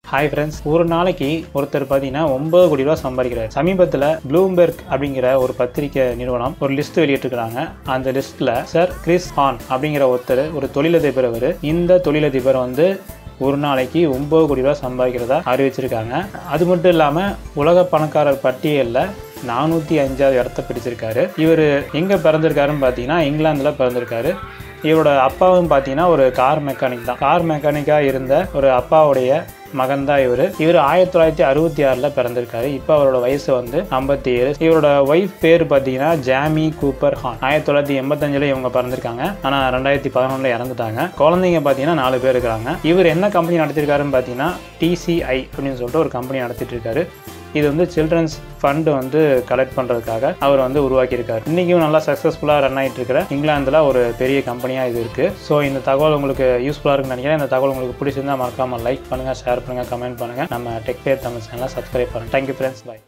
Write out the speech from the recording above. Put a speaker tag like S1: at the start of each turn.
S1: hi friends ஒரு நாளைக்கு ஒருத்தர் பார்த்தீங்கன்னா ஒன்பது கோடி ரூபா சம்பாதிக்கிறார் சமீபத்தில் ப்ளூம்பெர்க் அப்படிங்கிற ஒரு பத்திரிக்கை நிறுவனம் ஒரு லிஸ்ட் வெளியிட்டிருக்கிறாங்க அந்த லிஸ்ட்டில் சார் கிறிஸ் ஹான் அப்படிங்கிற ஒருத்தர் ஒரு தொழிலதிபர் அவர் இந்த தொழிலதிபர் வந்து ஒரு நாளைக்கு ஒன்பது கோடி ரூபா சம்பாதிக்கிறதா அறிவிச்சிருக்காங்க அது மட்டும் இல்லாமல் உலக பணக்காரர் பட்டியலில் நானூற்றி அஞ்சாவது இடத்த பிடிச்சிருக்காரு இவர் எங்கே பிறந்திருக்காருன்னு பார்த்தீங்கன்னா இங்கிலாந்தில் பிறந்திருக்காரு இவரோட அப்பாவும் பார்த்தீங்கன்னா ஒரு கார் மெக்கானிக் தான் கார் மெக்கானிக்காக இருந்த ஒரு அப்பாவுடைய மகன் தான் இவர் இவர் ஆயிரத்தி தொள்ளாயிரத்தி அறுபத்தி ஆறில் பிறந்திருக்காரு இப்போ அவரோட வயசு வந்து ஐம்பத்தி ஏழு இவரோட ஒய்ஃப் பேர் பார்த்தீங்கன்னா ஜாமி கூப்பர் ஹான் ஆயிரத்தி தொள்ளாயிரத்தி எண்பத்தஞ்சில் இவங்க பிறந்திருக்காங்க ஆனால் ரெண்டாயிரத்தி பதினொன்றில் இறந்துட்டாங்க குழந்தைங்க பார்த்தீங்கன்னா நாலு பேர் இருக்கிறாங்க இவர் என்ன கம்பெனி நடத்திருக்காருன்னு பார்த்தீங்கன்னா டிசிஐ அப்படின்னு சொல்லிட்டு ஒரு கம்பெனி நடத்திட்டு இருக்காரு இது வந்து சில்ட்ரன்ஸ் ஃபண்டு வந்து கலெக்ட் பண்ணுறதுக்காக அவர் வந்து உருவாக்கியிருக்காரு இன்றைக்கும் நல்லா சக்ஸஸ்ஃபுல்லாக ரன் ஆகிட்டு இருக்கிற இங்கிலாந்தில் ஒரு பெரிய கம்பெனியாக இது இருக்குது ஸோ இந்த தகவல் உங்களுக்கு யூஸ்ஃபுல்லாக இருக்குன்னு நினைக்கிறேன் இந்த தகவல் உங்களுக்கு பிடிச்சிருந்தா மறக்காமல் லைக் பண்ணுங்கள் ஷேர் பண்ணுங்கள் கமெண்ட் பண்ணுங்கள் நம்ம டெக் பேர் தமிழ் சேனலை சப்ஸ்கிரைப் பண்ணுங்கள் தேங்க்யூ ஃப்ரெண்ட்ஸ் பை